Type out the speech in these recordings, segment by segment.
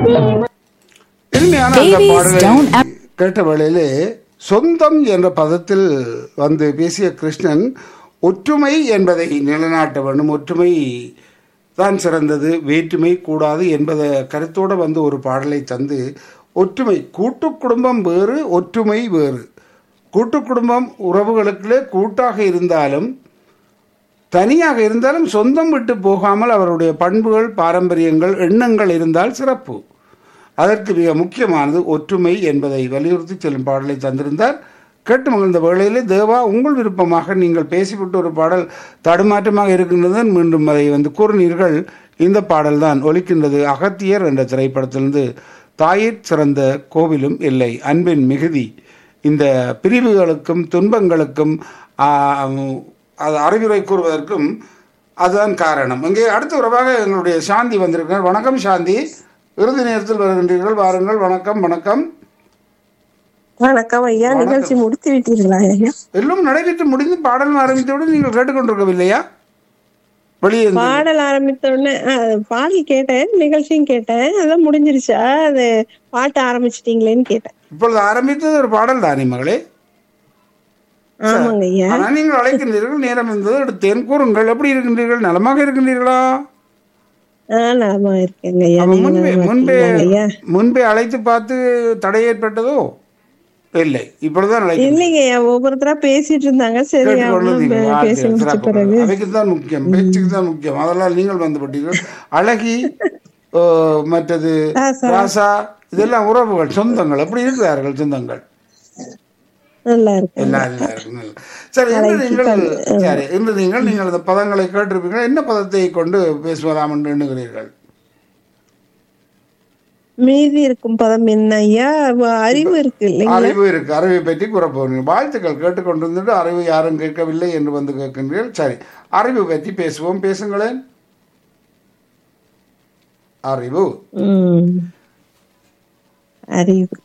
இனிமையான அந்த Babies பாடலை don't have- கேட்ட வேளையிலே சொந்தம் என்ற பதத்தில் வந்து பேசிய கிருஷ்ணன் ஒற்றுமை என்பதை நிலைநாட்ட வேண்டும் ஒற்றுமை தான் சிறந்தது வேற்றுமை கூடாது என்பதை கருத்தோடு வந்து ஒரு பாடலை தந்து ஒற்றுமை கூட்டு குடும்பம் வேறு ஒற்றுமை வேறு கூட்டு குடும்பம் உறவுகளுக்குள்ளே கூட்டாக இருந்தாலும் தனியாக இருந்தாலும் சொந்தம் விட்டு போகாமல் அவருடைய பண்புகள் பாரம்பரியங்கள் எண்ணங்கள் இருந்தால் சிறப்பு அதற்கு மிக முக்கியமானது ஒற்றுமை என்பதை வலியுறுத்தி செல்லும் பாடலை தந்திருந்தார் கேட்டு மகிழ்ந்த வேளையிலே தேவா உங்கள் விருப்பமாக நீங்கள் பேசிவிட்டு ஒரு பாடல் தடுமாற்றமாக இருக்கின்றது மீண்டும் அதை வந்து கூறினீர்கள் இந்த பாடல்தான் ஒலிக்கின்றது அகத்தியர் என்ற திரைப்படத்திலிருந்து தாயிற் சிறந்த கோவிலும் இல்லை அன்பின் மிகுதி இந்த பிரிவுகளுக்கும் துன்பங்களுக்கும் ஆ, அது அறிவுரை கூறுவதற்கும் அதுதான் காரணம் இங்கே அடுத்த உறவாக எங்களுடைய சாந்தி வந்திருக்கிறார் வணக்கம் சாந்தி இறுதி நேரத்தில் வருகின்றீர்கள் வாருங்கள் வணக்கம் வணக்கம் வணக்கம் ஐயா நிகழ்ச்சி முடித்து விட்டீர்களா ஐயா எல்லாம் நடைபெற்று முடிந்து பாடல் ஆரம்பித்தவுடன் நீங்கள் கேட்டுக்கொண்டிருக்கவில்லையா வெளியே இருந்து- பாடல் ஆரம்பித்த உடனே ஆ, பாடல் கேட்டேன் நிகழ்ச்சியும் கேட்டேன் அதான் முடிஞ்சிருச்சா அது பாட்டு ஆரம்பிச்சிட்டீங்களேன்னு கேட்டேன் இப்பொழுது ஆரம்பித்தது ஒரு பாடல் தானே மகளே ஆமாங்க ஐயா ஆனால் நீங்கள் அழைக்கின்றீர்கள் நேரம் இருந்தது எடுத்தேன் கூறுங்கள் எப்படி இருக்கின்றீர்கள் நலமாக இருக்கின்றீர்களா ஆ நலமா இருக்கேங்க ஐயா அப்ப நீங்க முன்பே நலமா முன்பே இருக்கீங்களா ஐயா முன்பே அழைத்து பார்த்து தடை ஏற்பட்டதோ இல்லை இப்பொழுதுதான் அழைக்கிறேன் இல்லைங்க ஐயா ஒவ்வொருத்தரா பேசிட்டு இருந்தாங்க சரி அவங்களும் பே- பேசி முடிச்ச பிறகு அவைக்கு தான் முக்கியம் பேச்சுக்கு தான் முக்கியம் அதெல்லாம் நீங்கள் வந்து பட்டீர்கள் அழகி ஓ, மற்றது ராசா. ராசா இதெல்லாம் உறவுகள் சொந்தங்கள் அப்படி இருக்கிறார்கள் சொந்தங்கள் நல்லா இருக்கு எல்லாம் எல்லாம் இருக்கு, நல்லா. சரி இன்று நீங்கள் சரி இன்று நீங்கள் நீங்கள் அந்த பதங்களை கேட்டிருப்பீர்கள் என்ன பதத்தை கொண்டு பேசுவதாம் என்று எண்ணுகிறீர்கள் மீதி இருக்கும் பதம் என்ன ஐயா வ- அறிவு இருக்கு இல்லைங்களா அறிவு இருக்கு அறிவை பற்றி கூற போகிறீர்கள் வாழ்த்துக்கள் கேட்டுக்கொண்டிருந்துட்டு அறிவு யாரும் கேட்கவில்லை என்று வந்து கேட்கின்றீர்கள் சரி அறிவு பற்றி பேசுவோம் பேசுங்களேன் அறிவு ம். அறிவு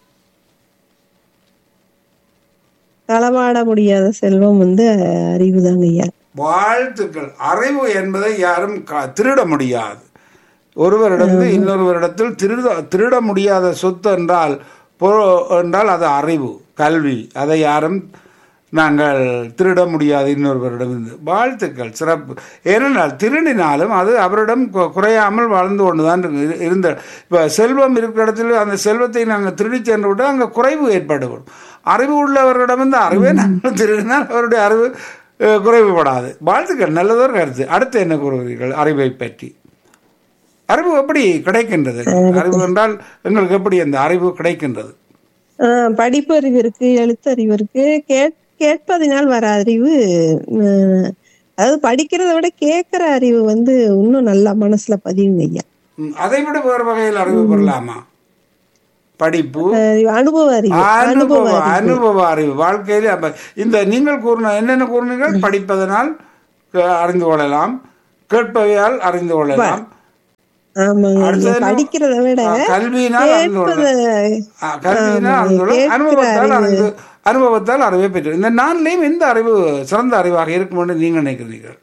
களவாட முடியாத செல்வம் வந்து அறிவு தாங்க ஐயா வாழ்த்துக்கள் அறிவு என்பதை யாரும் கா- திருட முடியாது ஒருவரிடத்து இன்னொருவரிடத்தில் திருட திருட முடியாத சொத்து என்றால் பொ- என்றால் அது அறிவு கல்வி அதை யாரும் நாங்கள் திருட முடியாது இன்னொருவரிடமிருந்து வாழ்த்துக்கள் சிறப்பு ஏனென்றால் திருடினாலும் அது அவரிடம் கு- குறையாமல் வாழ்ந்து கொண்டுதான் இரு- இருந்த இப்போ செல்வம் இருக்கிற இடத்துல அந்த செல்வத்தை நாங்கள் திருடி சென்று விட்டால் அங்கே குறைவு ஏற்படும் அறிவு உள்ளவர்களிடம் இந்த அறிவை நாங்கள் திருடினால் அவருடைய அறிவு அஹ், குறைவுபடாது வாழ்த்துக்கள் நல்லதொரு கருத்து அடுத்து என்ன கூறுகிறீர்கள் அறிவை பற்றி அறிவு எப்படி கிடைக்கின்றது அறிவு என்றால் எங்களுக்கு எப்படி அந்த அறிவு கிடைக்கின்றது ஆஹ் படிப்பறிவு இருக்கு எழுத்தறிவு இருக்கு கேட் கேட்பதினால் வர அறிவு ஆஹ் அதாவது படிக்கிறத விட கேட்கிற அறிவு வந்து இன்னும் நல்லா மனசுல பதியுங்க ஐயா ம், அதை விட வேறு வகையில் அறிவு பெறலாமா படிப்பு ஆஹ் அனுபவ அறிவு அனுபவ அனுபவ அறிவு அனுபவ அறிவு வாழ்க்கையில் அப்ப இந்த நீங்கள் கூறின என்னென்ன கூறினீர்கள் படிப்பதனால் க- அறிந்து கொள்ளலாம் கேட்பவையால் அறிந்து கொள்ளலாம் ஆமாங்க ஐயா அடுத்தது என்ன? படிக்கிறத விட ஆ, கல்வியினால் அறிந்து கேட்பத கொள்ளலாம் ஆ, கல்வியினால் அறிந்து கொள்ளலாம் அனுபவத்தால் அறிந்து அனுபவத்தால் அறிவை பெற்று இந்த நான்லையும் எந்த அறிவு சிறந்த அறிவாக இருக்கும் என்று நீங்கள் நினைக்கிறீர்கள்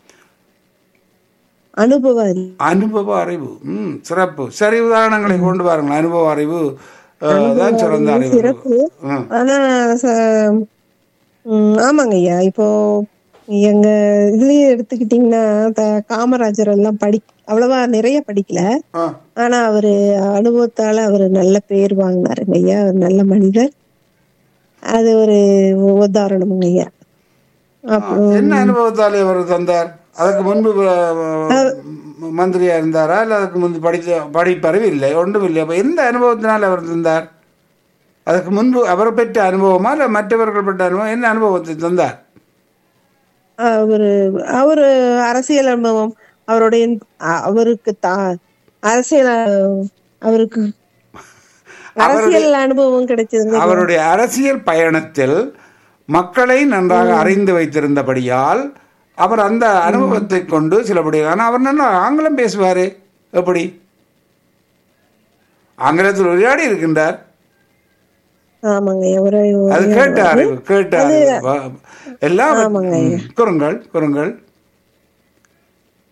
அனுபவ அறிவு அனுபவ அறிவு ம் சிறப்பு சரி உதாரணங்களை கொண்டு வாருங்கள் அனுபவ அறிவு அஹ், தான் சிறந்த அறிவு சிறப்பு ம் ஆனா ச- ம், ஆமாங்க ஐயா இப்போ எங்க இதுலயே எடுத்துக்கிட்டீங்கன்னா த- காமராஜர் எல்லாம் படி அவ்வளவா நிறைய படிக்கல ஆ ஆனா அவரு அனுபவத்தால அவரு நல்ல பேர் வாங்கினாருங்க ஐயா அவர் நல்ல மனிதர் அது ஒரு உதாரணமுங்க ஐயா அப்புறம் என்ன அனுபவத்தாலே அவர் தந்தார் அதுக்கு முன்பு அஹ், மந்திரியா இருந்தாரா இல்ல அதுக்கு முன்பு படித்த படிப்பறிவு இல்லை ஒன்றும் இல்லை அப்ப எந்த அனுபவத்தினால் அவர் தந்தார் அதுக்கு முன்பு அவர் பெற்ற அனுபவமா இல்ல மற்றவர்கள் பெற்ற அனுபவம் என்ன அனுபவத்தை தந்தார் அவரு அவரு அரசியல் அனுபவம் அவருடைய அ- அவருக்கு தா அரசியல் அ- அவருக்கு அரசியல் அனுபவம் கிடைச்சதுங்க அவருடைய அரசியல் பயணத்தில் மக்களை நன்றாக அறிந்து வைத்திருந்தபடியால் அவர் அந்த அனுபவத்தை கொண்டு சிலபடி ஆனால் அவர் நல்லா ஆங்கிலம் பேசுவாரு எப்படி ஆங்கிலத்தில் உரையாடி இருக்கின்றார் ஆமாங்க அவரு அது கேட்ட அறிவு கேட்ட அறிவு வ- எல்லாம் ம், குறுங்கள் குறுங்கள்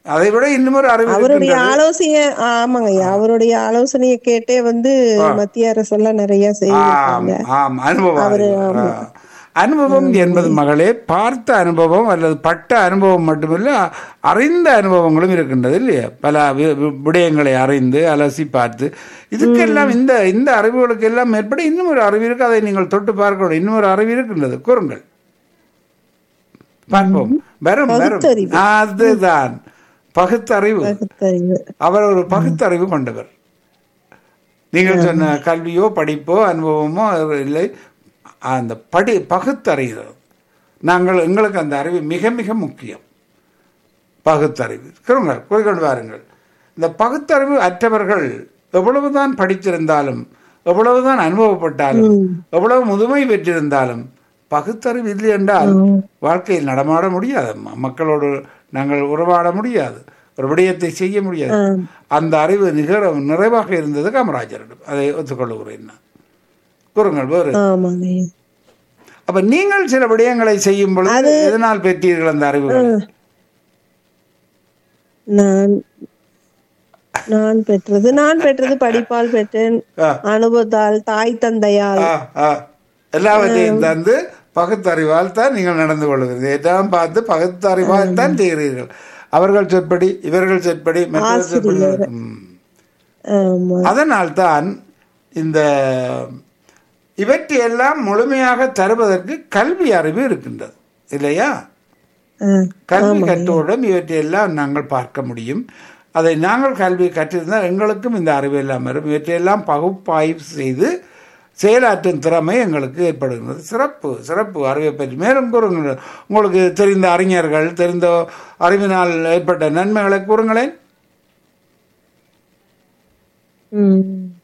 அதை விட இன்னும் ஒரு அறிவு அவருடைய இருக்கின்றது. ஆலோசனைய ஆமாங்க ஐயா அவருடைய ஆலோசனைய கேட்டே வந்து மத்திய அரசெல்லாம் நிறைய ஆம் செய்திருக்காங்க ஆம் அனுபவம் அறிவு. ஆ. அனுபவம் என்பது மகளே பார்த்த அனுபவம் அல்லது பட்ட அனுபவம் மட்டுமில்ல அறிந்த அனுபவங்களும் இருக்கின்றது இல்லையா பல வி- வி- விடயங்களை அறிந்து அலசி பார்த்து இதுக்கெல்லாம் இந்த இந்த அறிவுகளுக்கு எல்லாம் மேற்பட இன்னும் ஒரு அறிவு இருக்கு அதை நீங்கள் தொட்டு பார்க்கணும் இன்னும் ஒரு அறிவு இருக்கின்றது கூறுங்கள் பார்ப்போம் வரும் வரும் பகுத்தறிவு. அதுதான் பகுத்தறிவு பகுத்தறிவு அவர் ஒரு பகுத்தறிவு கொண்டவர் நீங்கள் சொன்ன கல்வியோ படிப்போ அனுபவமோ இல்லை அந்த படி பகுத்தறிகிறது நாங்கள் எங்களுக்கு அந்த அறிவு மிக மிக முக்கியம் பகுத்தறிவு கேளுங்கள் குறிக்கொண்டு வாருங்கள் இந்த பகுத்தறிவு அற்றவர்கள் எவ்வளவுதான் படித்திருந்தாலும் எவ்வளவுதான் அனுபவப்பட்டாலும் எவ்வளவு முதுமை பெற்றிருந்தாலும் பகுத்தறிவு இல்லை என்றால் வாழ்க்கையில் நடமாட முடியாது அம்மா. மக்களோடு நாங்கள் உறவாட முடியாது ஒரு விடயத்தை செய்ய முடியாது அந்த அறிவு நிகர நிறைவாக இருந்தது காமராஜரிடம் அதை ஒத்துக்கொள்ளுகிறேன் நான் கூறுங்கள் வேறு ஆமாங்க ஐயா அப்ப நீங்கள் சில விடயங்களை செய்யும் பொழுது எதனால் பெற்றீர்கள் அந்த அறிவுகளை நான் நான் பெற்றது நான் பெற்றது படிப்பால் பெற்றேன் ஆ. அனுபவத்தால் தாய் தந்தையால் ஆ, ஆ. எல்லாவற்றையும் தந்து பகுத்தறிவால் தான் நீங்கள் நடந்து கொள்கிறீர்கள் எல்லாம் பார்த்து பகுத்தறிவால் தான் செய்கிறீர்கள் அவர்கள் சொற்படி இவர்கள் சொற்படி மற்றவர்கள் சொற்படி ம். ஆமா அதனால் தான் இந்த இவற்றையெல்லாம் முழுமையாக தருவதற்கு கல்வி அறிவு இருக்கின்றது இல்லையா ஆ, கல்வி கற்றவுடன் இவற்றையெல்லாம் நாங்கள் பார்க்க முடியும் அதை நாங்கள் கல்வி கற்றிருந்தால் எங்களுக்கும் இந்த அறிவு எல்லாம் வரும் இவற்றையெல்லாம் பகுப்பாய்வு செய்து செயலாற்றும் திறமை எங்களுக்கு ஏற்படுகிறது சிறப்பு சிறப்பு அறிவை பற்றி மேலும் கூறுங்கள் உங்களுக்கு தெரிந்த அறிஞர்கள் தெரிந்த அறிவினால் ஏற்பட்ட நன்மைகளை கூறுங்களேன் ம்.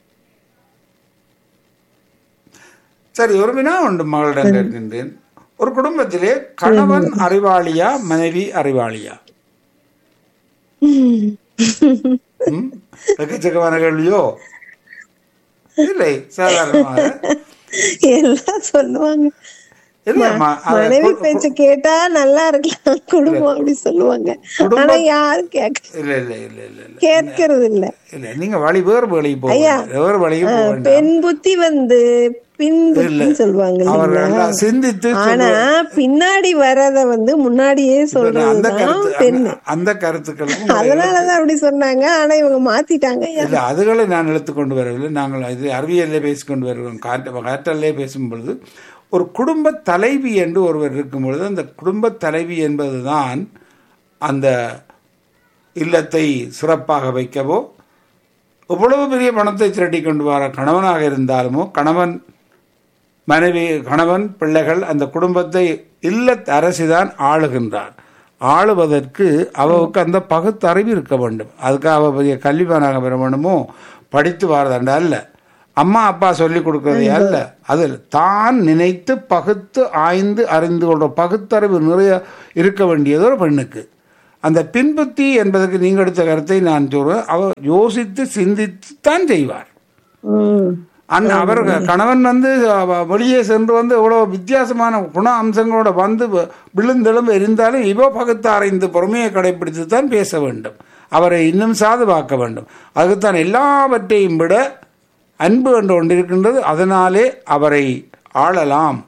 சரி ஒரு வினா உண்டு மகளிடம் கேட்கின்றேன் ஒரு குடும்பத்திலே கணவன் அறிவாளியா மனைவி அறிவாளியா ம்? எக்கச்சக்கமான கேள்வியோ இல்லை சாதாரணமாக எல்லாம் சொல்லுவாங்க இல்லைம்மா அது மனைவி பேச்ச கேட்டா நல்லா இருக்கலாம் குடும்பம் அப்படி சொல்லுவாங்க ஆனா யாரும் கேட்க இல்ல இல்ல இல்ல இல்ல இல்ல கேட்கறது இல்ல இல்ல நீங்க வழி வேறு வழிக்கு போக வேறு வழிக்கு போக வேண்டாம் பெண் புத்தி வந்து பின் புத்தி சொல்லுவாங்க அவர் இல்லைங்களா நல்லா சிந்தித்து ஆனா பின்னாடி வர்றத வந்து முன்னாடியே அந்த சொல்றதுதான் கருத்து பெண் அந்த- அந்த கருத்துக்களும் அதனாலதான் அப்படி சொன்னாங்க ஆனா இவங்க மாத்திட்டாங்க இல்ல அதுகளை நான் எடுத்துக்கொண்டு வரவில்லை நாங்கள் இது அறிவியலே பேசிக்கொண்டு வருகிறோம் காற்று காற்றலே பேசும் பொழுது ஒரு குடும்ப தலைவி என்று ஒருவர் இருக்கும் பொழுது அந்த குடும்ப தலைவி என்பதுதான் அந்த இல்லத்தை சிறப்பாக வைக்கவோ எவ்வளவு பெரிய பணத்தை திரட்டி கொண்டு வர கணவனாக இருந்தாலுமோ கணவன் மனைவி கணவன் பிள்ளைகள் அந்த குடும்பத்தை இல்ல அரசிதான் ஆளுகின்றார் ஆளுவதற்கு அவருக்கு அந்த பகுத்தறிவு இருக்க வேண்டும் அதுக்கு அவ பெரிய கல்விமானாக பெற வேண்டுமோ படித்து வாரதாண்ட அல்ல அம்மா அப்பா சொல்லி கொடுக்கறதே அல்ல அதில் தான் நினைத்து பகுத்து ஆய்ந்து அறிந்து கொள்ற பகுத்தறிவு நிறைய இருக்க வேண்டியது ஒரு பெண்ணுக்கு அந்த பின்புத்தி என்பதற்கு நீங்கள் எடுத்த கருத்தை நான் சொல்றேன் அவர் யோசித்து சிந்தித்து தான் செய்வார் உம் அண்ணா அவர் கணவன் வந்து அவ- வெளியே சென்று வந்து இவ்வளவு வித்தியாசமான குண அம்சங்களோட வந்து வ- விழுந்தெழும்பு இருந்தாலும் இவ பகுத்தாரைந்து பொறுமையை கடைபிடித்து தான் பேச வேண்டும் அவரை இன்னும் சாதுவாக்க வேண்டும் அதுக்குத்தான் எல்லாவற்றையும் விட அன்பு என்று ஒன்று இருக்கின்றது அதனாலே அவரை ஆளலாம்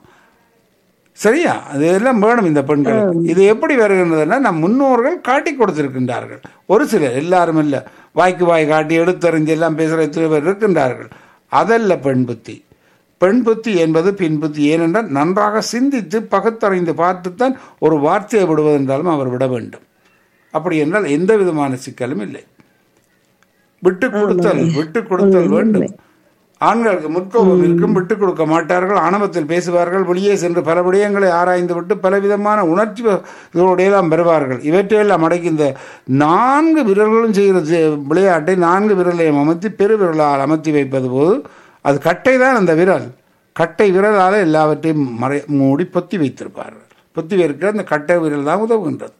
சரியா அது எல்லாம் வேணும் இந்த பெண்களுக்கு இது எப்படி வருகின்றதுன்னா நம் முன்னோர்கள் காட்டி கொடுத்திருக்கின்றார்கள் ஒரு சிலர் எல்லாரும் இல்லை வாய்க்கு வாய் காட்டி எடுத்தறிஞ்சு எல்லாம் பேசுகிற எத்தனை பேர் இருக்கின்றார்கள் அதல்ல பெண் புத்தி பெண் புத்தி என்பது பின் புத்தி ஏனென்றால் நன்றாக சிந்தித்து பகுத்தறிந்து பார்த்துத்தான் ஒரு வார்த்தையை விடுவதென்றாலும் அவர் விட வேண்டும் அப்படி என்றால் எந்த விதமான சிக்கலும் இல்லை விட்டு கொடுத்தல் விட்டு கொடுத்தல் வேண்டும் ஆண்களுக்கு முற்கோபம் இருக்கும் விட்டுக் கொடுக்க மாட்டார்கள் ஆணவத்தில் பேசுவார்கள் வெளியே சென்று பல விடயங்களை ஆராய்ந்து விட்டு பலவிதமான உணர்ச்சி இதோடையெல்லாம் பெறுவார்கள் இவற்றையெல்லாம் அடக்கி இந்த நான்கு விரல்களும் செய்கிற செ- விளையாட்டை நான்கு விரலையும் அமர்த்தி பெரு விரலால் அமர்த்தி வைப்பது போது அது கட்டை தான் அந்த விரல் கட்டை விரலால் எல்லாவற்றையும் மறை மூடி பொத்தி வைத்திருப்பார்கள் பொத்தி வைக்கிற அந்த கட்டை விரல் தான் உதவுகின்றது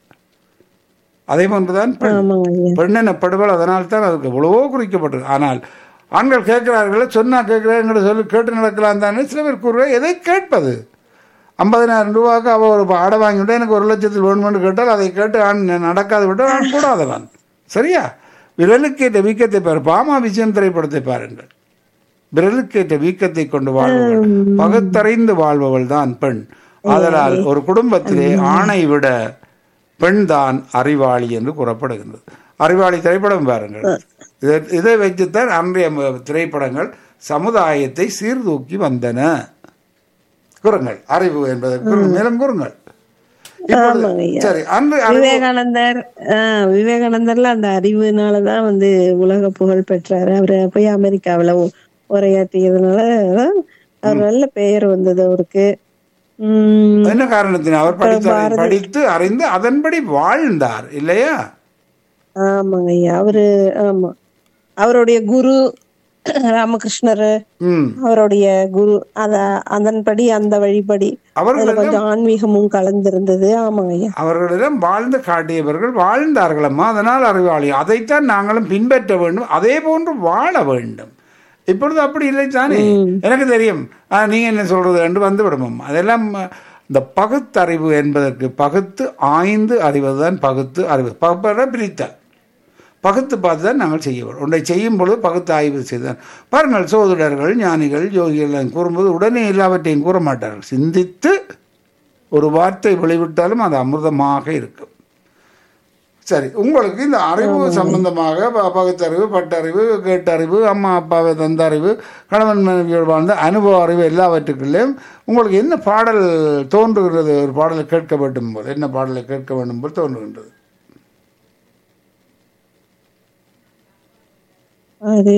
அதே போன்றுதான் பெண் ஆமாங்க ஐயா பெண் எனப்படுவள் அதனால் தான் அதுக்கு எவ்வளவோ குறிக்கப்பட்டது ஆனால் ஆண்கள் கேட்கிறார்கள் சொன்னா கேட்கிறாங்கிற சொல்லி கேட்டு நடக்கலாம் தானே சில பேர் கூறுவார் எதை கேட்பது ஐம்பதினாயிரம் ரூபாய்க்கு அவள் ஒரு ஆடை வாங்கிவிட்டு எனக்கு ஒரு லட்சத்தில் வேணுமென்று கேட்டால் அதை கேட்டு ஆண் நடக்காது விட்டால் நான் கூடாதவன் சரியா விரலுக்கேற்ற வீக்கத்தை பாரு பாமா விஜயம் திரைப்படத்தை பாருங்கள் விரலுக்கேற்ற வீக்கத்தை கொண்டு வாழ்பவள் பகுத்தறிந்து வாழ்பவள் தான் பெண் ஆதலால் ஒரு குடும்பத்திலே ஆணை விட பெண் தான் அறிவாளி என்று கூறப்படுகின்றது அறிவாளி திரைப்படம் பாருங்கள் இதை- இதை வைத்துத்தான் அன்றைய ம- திரைப்படங்கள் சமுதாயத்தை சீர்தூக்கி வந்தன கூறுங்கள் அறிவு என்பதற்கு மேலும் கூறுங்கள் இப்பொழுது- ஆமாங்க ஐயா. சரி அன்று அறிவு விவேகானந்தர் ஆஹ் விவேகானந்தர்ல அந்த அறிவுனாலதான் வந்து உலக புகழ் பெற்றாரு அவரு போய் அமெரிக்காவுல உ- உரையாற்றியதுனால தான் அவர் நல்ல பெயர் வந்தது அவருக்கு உம் என்ன காரணத்தினால் அவர் படித்து படித்து அறிந்து அதன்படி வாழ்ந்தார் இல்லையா ஆமாங்க ஐயா அவரு ஆமா அவருடைய குரு ராமகிருஷ்ணர் ம் அவருடைய குரு அத அதன்படி அந்த வழிபடி அதுல அவர்களிடம் கொஞ்சம் ஆன்மீகமும் கலந்திருந்தது ஆமாங்க ஐயா அவர்களிடம் வாழ்ந்து காட்டியவர்கள் வாழ்ந்தார்களம்மா அதனால் அறிவாளி அதைத்தான் நாங்களும் பின்பற்ற வேண்டும் அதே போன்று வாழ வேண்டும் இப்பொழுது அப்படி இல்லை தானே எனக்கு தெரியும் ஆ, நீங்க என்ன சொல்றது என்று வந்து விடுமம் அதெல்லாம் அஹ், இந்த பகுத்தறிவு என்பதற்கு பகுத்து ஆய்ந்து அறிவதுதான் பகுத்து அறிவு பகுப்பட பிரித்தல் பகுத்து பார்த்து தான் நாங்கள் செய்ய வேண்டும் ஒன்றை செய்யும் பொழுது பகுத்து ஆய்வு செய்தான் பாருங்கள் சோதரர்கள் ஞானிகள் யோகிகள் எல்லாம் கூறும்போது உடனே எல்லாவற்றையும் கூற மாட்டார்கள் சிந்தித்து ஒரு வார்த்தை வெளிவிட்டாலும் அது அமிர்தமாக இருக்கும் சரி உங்களுக்கு இந்த அறிவு சம்பந்தமாக ப- பகுத்தறிவு பட்டறிவு கேட்டறிவு அம்மா அப்பாவை தந்த அறிவு கணவன் மனைவியோடு வாழ்ந்த அனுபவ அறிவு எல்லாவற்றுக்குள்ளேயும் உங்களுக்கு என்ன பாடல் தோன்றுகிறது ஒரு பாடலை கேட்க வேண்டும் போல் என்ன பாடலை கேட்க வேண்டும் போல் தோன்றுகின்றது அது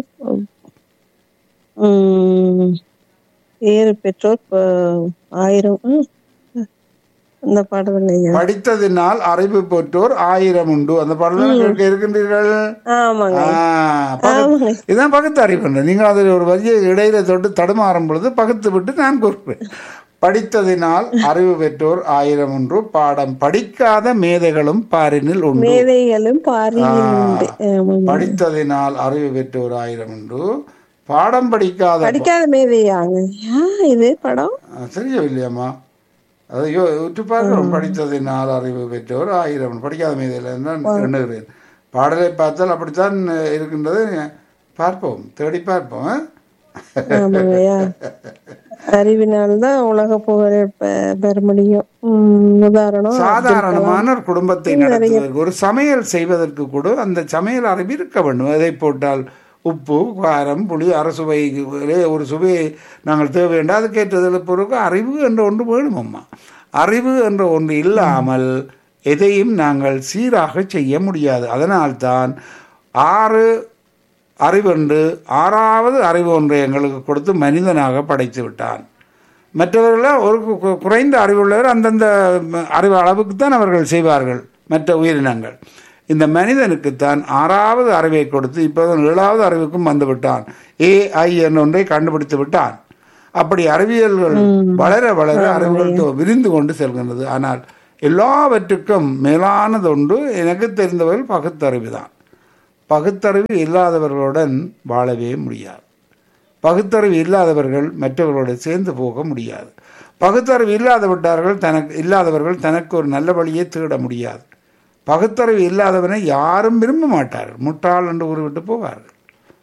உம் ஏறு பெற்றோர் ப- ஆயிரம் உம், அந்த பாடல் ஐயா படித்ததினால் அறிவு பெற்றோர் ஆயிரம் உண்டு அந்த பாடல் கேட்க இருக்கின்றீர்கள் ஆமாங்க ஆ, பகுத்து- இதுதான் பகுத்து அறிவு நீங்கள் அதில் ஒரு வரியை இடையில தொட்டு தடுமாறும் பொழுது பகுத்து விட்டு நான் கூறுவேன் படித்ததினால் அறிவு பெற்றோர் ஆயிரம் ஒன்று பாடம் படிக்காத மேதைகளும் பாரினில் உண்டு மேதைகளும் பாரியில் உண்டு ஆமாங்க. படித்ததினால் அறிவு பெற்றோர் ஆயிரம் உண்டு பாடம் படிக்காத படிக்காத மேதையாங்க ஐயா, இது படம் ஆ, தெரியவில்லையாம்மா அது யோ உற்று பார்க்கிறோம் படித்ததினால் அறிவு பெற்றோர் ஆயிரம் படிக்காத மீதில் தான் எண்ணுகிறேன் பாடலை பார்த்தால் அப்படித்தான் இருக்கின்றது பார்ப்போம் தேடி பார்ப்போம் ஆ? ஆமாங்க ஐயா அறிவினால்தான் உலக புகழ் பெ- பெற முடியும் உம், உதாரணம் சாதாரணமான ஒரு குடும்பத்தை நடத்துவதற்கு ஒரு சமையல் செய்வதற்கு கூட அந்த சமையல் அறிவு இருக்க வேண்டும் எதை போட்டால் உப்பு காரம் புளி அரசுவை ஒரு சுவையை நாங்கள் தேவை வேண்டாம் அதுக்கேற்றதில் பொருளுக்கு அறிவு என்ற ஒன்று வேணும் அம்மா அறிவு என்ற ஒன்று இல்லாமல் எதையும் நாங்கள் சீராக செய்ய முடியாது அதனால்தான் ஆறு அறிவென்று ஆறாவது அறிவு ஒன்றை எங்களுக்கு கொடுத்து மனிதனாக படைத்து விட்டான் மற்றவர்கள ஒரு கு- கு- குறைந்த அறிவுள்ளவர் அந்தந்த ம, அறிவு அளவுக்கு தான் அவர்கள் செய்வார்கள் மற்ற உயிரினங்கள் இந்த மனிதனுக்குத்தான் ஆறாவது அறிவை கொடுத்து இப்போதான் ஏழாவது அறிவுக்கும் வந்து விட்டான் ஏ ஐ என்ற ஒன்றை கண்டுபிடித்து விட்டான் அப்படி அறிவியல்கள் வளர வளர அறிவுகள் தொ- விரிந்து கொண்டு செல்கின்றது ஆனால் எல்லாவற்றுக்கும் மேலானது ஒன்று எனக்கு தெரிந்தவர்கள் பகுத்தறிவு தான் பகுத்தறிவு இல்லாதவர்களுடன் வாழவே முடியாது பகுத்தறிவு இல்லாதவர்கள் மற்றவர்களோடு சேர்ந்து போக முடியாது பகுத்தறிவு இல்லாத விட்டார்கள் தனக்கு இல்லாதவர்கள் தனக்கு ஒரு நல்ல வழியை தேட முடியாது பகுத்தறிவு இல்லாதவனை யாரும் விரும்ப மாட்டார்கள் முட்டாள் என்று கூறிவிட்டு போவார்கள்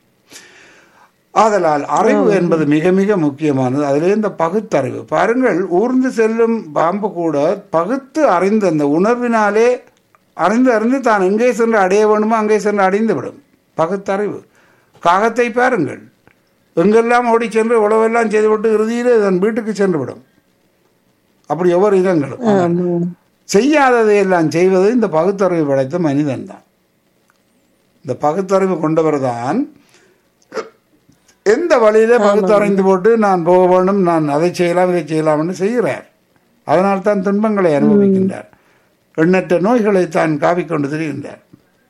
ஆதலால் அறிவு என்பது மிக மிக முக்கியமானது அதிலே இந்த பகுத்தறிவு பாருங்கள் ஊர்ந்து செல்லும் பாம்பு கூட பகுத்து அறிந்து அந்த உணர்வினாலே அறிந்து அறிந்து தான் எங்கே சென்று அடைய வேண்டுமோ அங்கே சென்று அடைந்து விடும் பகுத்தறிவு காகத்தை பாருங்கள் எங்கெல்லாம் ஓடி சென்று உழவெல்லாம் செய்துவிட்டு இறுதியிலே தன் வீட்டுக்கு சென்று விடும் அப்படி ஒவ்வொரு இடங்களும் ஆமாங்க. செய்யாததை எல்லாம் செய்வது இந்த பகுத்தறிவு படைத்த மனிதன் தான் இந்த பகுத்தறிவு கொண்டவர் தான் எந்த வழியில பகுத்தறிந்து போட்டு நான் போக வேண்டும் நான் அதை செய்யலாம் இதை செய்யலாம்னு செய்கிறார் அதனால் தான் துன்பங்களை அனுபவிக்கின்றார் எண்ணற்ற நோய்களை தான் காவிக்கொண்டு திரிகின்றார்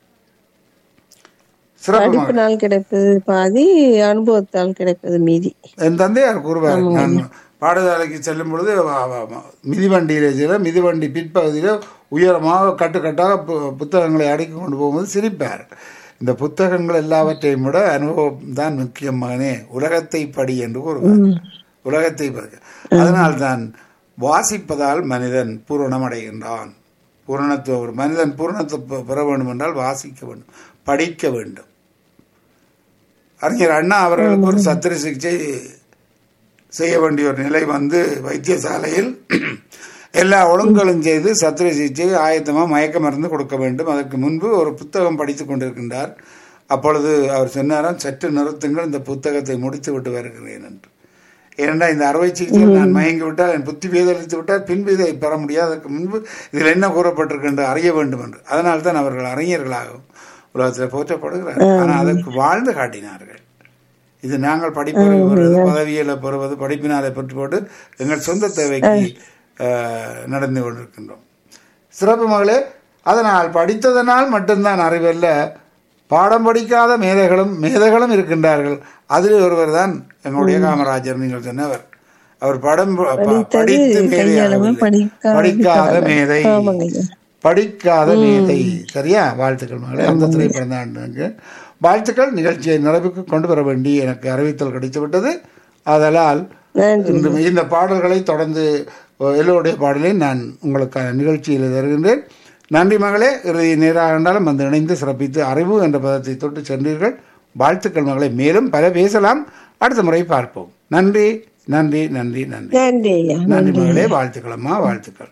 சிறப்பு படிப்பினால் கிடைப்பது பாதி அனுபவத்தால் கிடைப்பது மீதி என் தந்தையார் கூறுவார் நான் பாடசாலைக்கு செல்லும் பொழுது வ- வ- வ- மிதிவண்டியில சில மிதிவண்டி பிற்பகுதியில் உயரமாக கட்டுக்கட்டாக பு- புத்தகங்களை அடுக்கி கொண்டு போகும்போது சிரிப்பார் இந்த புத்தகங்கள் எல்லாவற்றையும் விட அனுபவம் தான் முக்கியம் மகனே உலகத்தை படி என்று கூறுவார் உலகத்தை படி அதனால்தான் வாசிப்பதால் மனிதன் பூரணம் அடைகின்றான் பூரணத்துவ ஒரு மனிதன் பூரணத்தை பெ- பெற வேண்டும் என்றால் வாசிக்க வேண்டும் படிக்க வேண்டும் அறிஞர் அண்ணா அவர்களுக்கு ஒரு சத்திர சிகிச்சை செய்ய வேண்டிய ஒரு நிலை வந்து வைத்தியசாலையில் எல்லா ஒழுங்குகளும் செய்து சத்திர சிகிச்சை ஆயத்தமாக மயக்க மருந்து கொடுக்க வேண்டும் அதற்கு முன்பு ஒரு புத்தகம் படித்துக் கொண்டிருக்கின்றார் அப்பொழுது அவர் சொன்னாராம் சற்று நிறுத்துங்கள் இந்த புத்தகத்தை முடித்து விட்டு வருகிறேன் என்று ஏனென்றால் இந்த அறுவை சிகிச்சையில் நான் மயங்கி விட்டால் என் புத்தி வேதளித்து விட்டால் பின்விதை பெற முடியாது அதற்கு முன்பு இதில் என்ன கூறப்பட்டிருக்கு என்று அறிய வேண்டும் என்று அதனால் தான் அவர்கள் அறிஞர்களாகவும் உலகத்தில் போற்றப்படுகிறார் ஆனால் அதற்கு வாழ்ந்து காட்டினார்கள் இது நாங்கள் படிப்பறிவு பெறுவது பதவியில பெறுவது படிப்பினாலே பெற்று போட்டு எங்கள் சொந்த தேவைக்கு அஹ், நடந்து கொண்டிருக்கின்றோம் சிறப்பு மகளே அதனால் படித்ததனால் மட்டும்தான் அறிவல்ல பாடம் படிக்காத மேதைகளும் மேதைகளும் இருக்கின்றார்கள் அதில் ஒருவர் தான் எங்களுடைய காமராஜர் நீங்கள் சொன்னவர் அவர் படம் ப- ப- படித்து கையளவு மேதையாகவில்லை. படிக்காத படிக்காத மேதை ஆமாங்க ஐயா. படிக்காத மேதை சரியா வாழ்த்துக்கள் மகளே அந்த திரைப்படம் தான் எனக்கு. வாழ்த்துக்கள் நிகழ்ச்சியை நிறைவுக்கு கொண்டு வர வேண்டி எனக்கு அறிவித்தல் கிடைத்து விட்டது ஆதலால் நன்றி இன்று இந்த பாடல்களை தொடர்ந்து அஹ், எல்லோருடைய பாடலையும் நான் உங்களுக்கான நிகழ்ச்சியில் தருகின்றேன் நன்றி மகளே இறுதி நேராக இருந்தாலும் வந்து இணைந்து சிறப்பித்து அறிவு என்ற பதத்தை தொட்டு சென்றீர்கள் வாழ்த்துக்கள் மகளே மேலும் பல பேசலாம் அடுத்த முறை பார்ப்போம் நன்றி நன்றி நன்றி நன்றி நன்றி ஐயா நன்றி மகளே வாழ்த்துக்கள் அம்மா வாழ்த்துக்கள்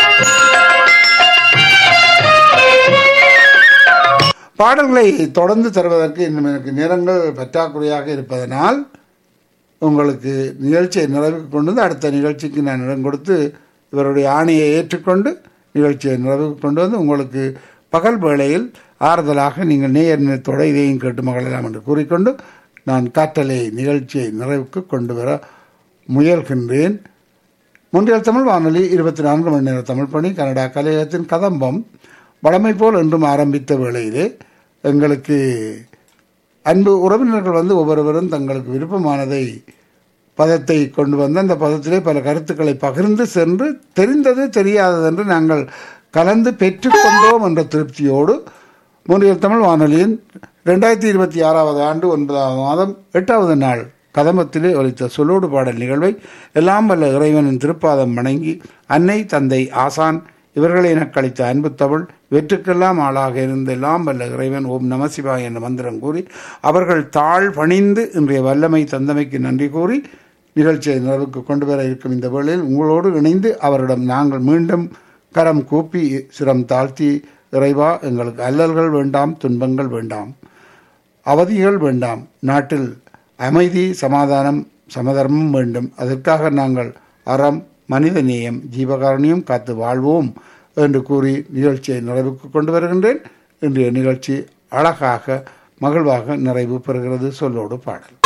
பாடல்களை தொடர்ந்து தருவதற்கு இன்னும் எனக்கு நேரங்கள் பற்றாக்குறையாக இருப்பதனால் உங்களுக்கு நிகழ்ச்சியை நிறைவுக்கு கொண்டு வந்து அடுத்த நிகழ்ச்சிக்கு நான் இடம் கொடுத்து இவருடைய ஆணையை ஏற்றுக்கொண்டு நிகழ்ச்சியை நிறைவுக்கு கொண்டு வந்து உங்களுக்கு பகல் வேளையில் ஆறுதலாக நீங்கள் நேயர் நிலத்தோட இதையும் கேட்டு மகளலாம் என்று கூறிக்கொண்டு நான் காற்றலை நிகழ்ச்சியை நிறைவுக்கு கொண்டு வர முயல்கின்றேன் முன்றியல் தமிழ் வானொலி இருபத்தி நான்கு மணி நேர தமிழ் பணி கனடா கலையகத்தின் கதம்பம் வழமை போல் என்றும் ஆரம்பித்த வேளையிலே எங்களுக்கு அன்பு உறவினர்கள் வந்து ஒவ்வொருவரும் தங்களுக்கு விருப்பமானதை பதத்தை கொண்டு வந்து அந்த பதத்திலே பல கருத்துக்களை பகிர்ந்து சென்று தெரிந்தது தெரியாதது என்று நாங்கள் கலந்து பெற்றுக்கொண்டோம் என்ற திருப்தியோடு மூன்றியல் தமிழ் வானொலியின் ரெண்டாயிரத்தி இருபத்தி ஆறாவது ஆண்டு ஒன்பதாவது மாதம் எட்டாவது நாள் கதம்பத்திலே ஒலித்த சொல்லோடு பாடல் நிகழ்வை எல்லாம் வல்ல இறைவனின் திருப்பாதம் வணங்கி அன்னை தந்தை ஆசான் இவர்களை எனக்கு அளித்த அன்பு தமிழ் வெற்றுக்கெல்லாம் ஆளாக இருந்த எல்லாம் வல்ல இறைவன் ஓம் நமசிவாய் என்ற மந்திரம் கூறி அவர்கள் தாழ் பணிந்து இன்றைய வல்லமை தந்தமைக்கு நன்றி கூறி நிகழ்ச்சியை நிறைவுக்கு கொண்டு வர இருக்கும் இந்த வேளையில் உங்களோடு இணைந்து அவரிடம் நாங்கள் மீண்டும் கரம் கூப்பி சிரம் தாழ்த்தி இறைவா எங்களுக்கு அல்லல்கள் வேண்டாம் துன்பங்கள் வேண்டாம் அவதிகள் வேண்டாம் நாட்டில் அமைதி சமாதானம் சமதர்மம் வேண்டும் அதற்காக நாங்கள் அறம் மனிதநேயம் ஜீவகாரணியம் காத்து வாழ்வோம் என்று கூறி நிகழ்ச்சியை நிறைவுக்கு கொண்டு வருகின்றேன் இன்றைய நிகழ்ச்சி அழகாக மகிழ்வாக நிறைவு பெறுகிறது சொல்லோடு பாடல்